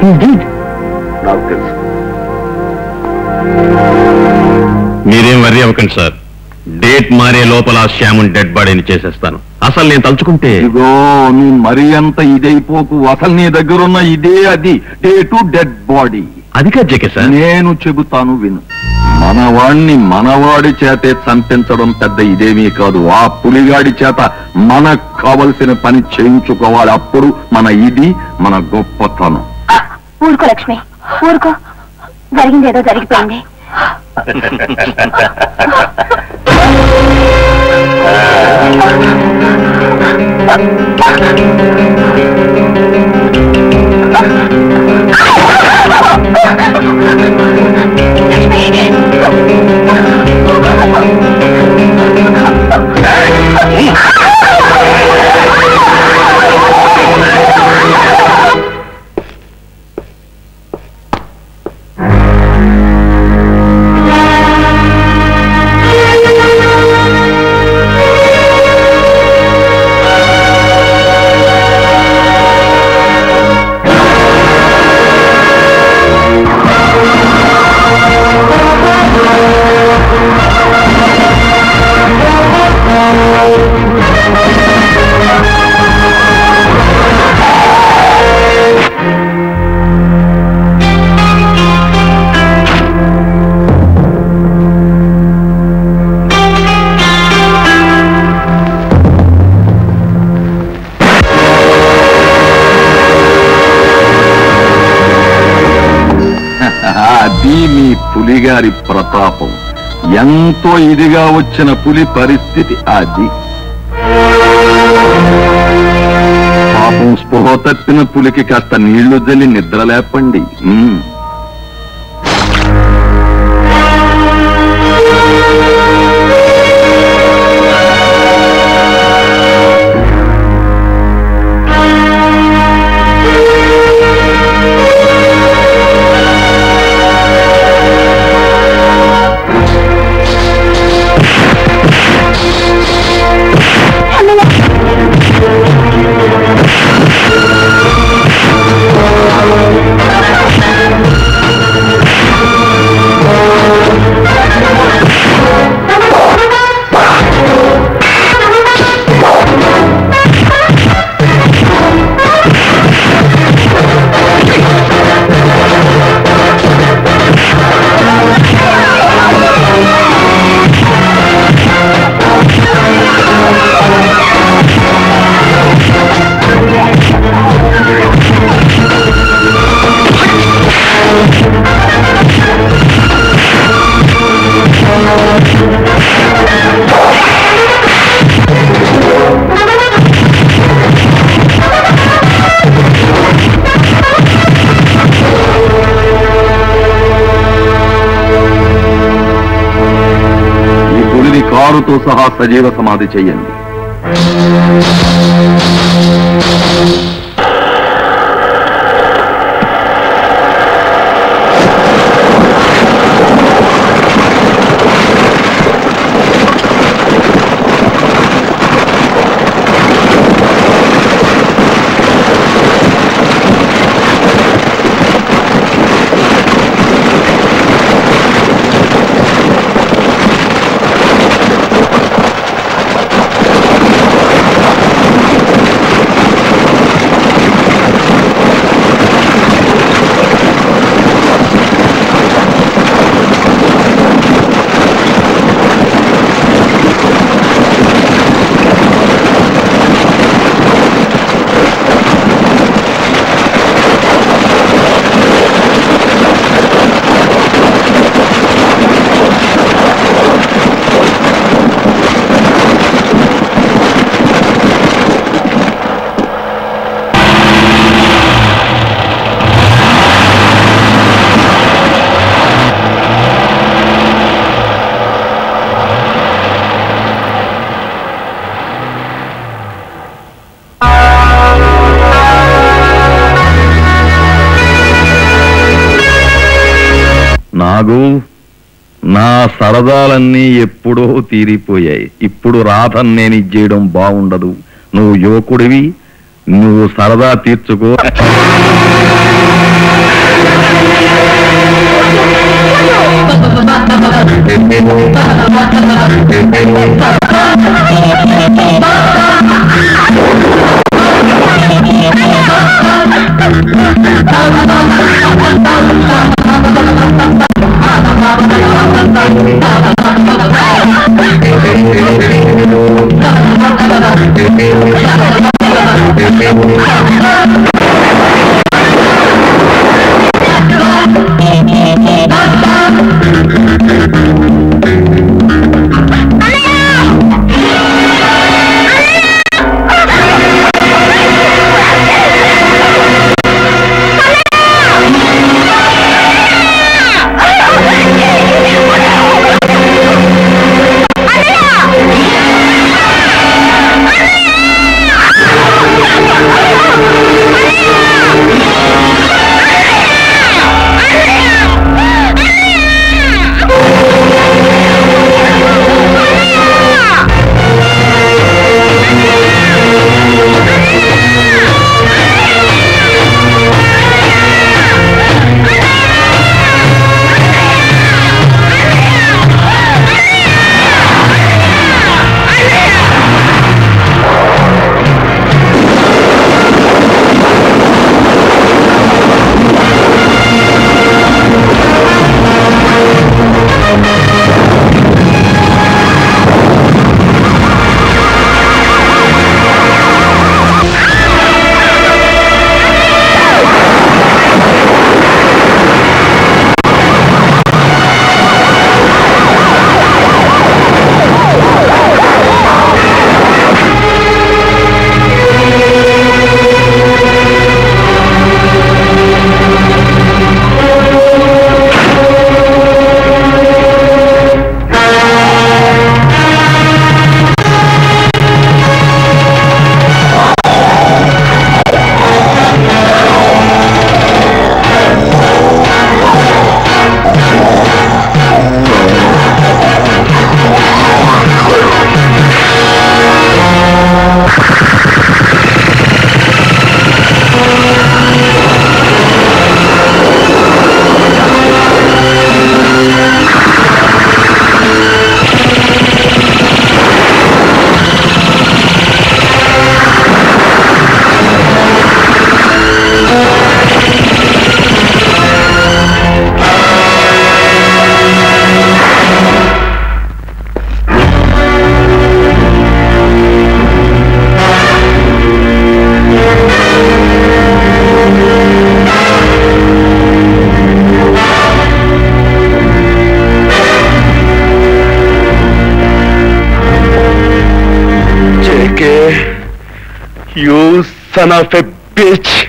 నాకు తెలుసు మీరేం వర్రీ అవ్వకండి సార్ డేట్ మారే లోపల శ్యామున్ డెడ్ బాడీని చేసేస్తాను అసలు నేను తలుచుకుంటే ఇదిగో నువ్వు మరీ అంత ఇదైపోకు అసలు నీ దగ్గరున్న ఇదే అది డే టు డెడ్ బాడీ అది కాదు జేకే సార్ నేను చెబుతాను విను మనవాణ్ణి మనవాడి చేతే చంపించడం పెద్ద ఇదేమీ కాదు ఆ పులిగాడి చేత మనకు కావలసిన పని చేయించుకోవాలి అప్పుడు మన ఇది మన గొప్పతనం ఊరుకో లక్ష్మి ఊరుకో జరిగింది ఏదో జరిగిపోయింది అది మీ పులిగారి ప్రతాపం ఎంతో ఇదిగా వచ్చిన పులి పరిస్థితి అది పాపం స్పృహ తప్పిన పులికి కాస్త నీళ్లు జల్లి నిద్ర లేపండి ఉమ్. ఈ పులిని కారుతో సహా సజీవ సమాధి చెయ్యండి నాగు నా సరదాలన్నీ ఎప్పుడో తీరిపోయాయి ఇప్పుడు రాధన్ నేను ఇచ్చేయడం బాగుండదు నువ్వు యువకుడివి నువ్వు సరదా తీర్చుకో You son of a bitch!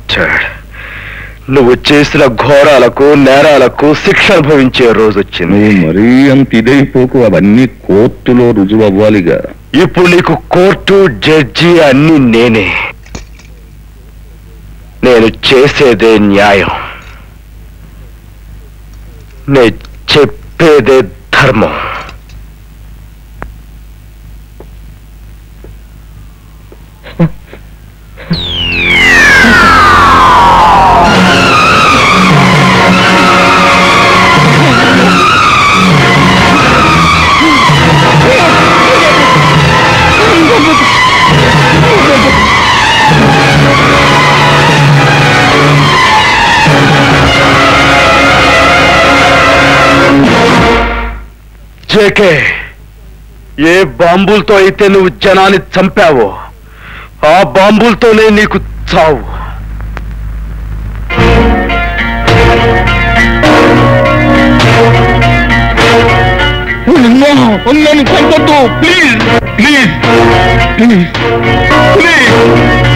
Bastard నువ్వు చేసిన ఘోరాలకు నేరాలకు శిక్ష అనుభవించే రోజు వచ్చింది నువ్వు మరీ అంత ఇదైపోకు అవన్నీ కోర్టులో రుజువు అవ్వాలిగా ఇప్పుడు నీకు కోర్టు జడ్జి అన్ని నేనే నేను చేసేదే న్యాయం నే చెప్పేదే ధర్మం జేకే ఏ బాంబులతో అయితే నువ్వు జనాన్ని చంపావో ఆ బాంబులతోనే నీకు చావు నన్ను చంపొద్దు ప్లీజ్ ప్లీజ్ ప్లీజ్ ప్లీజ్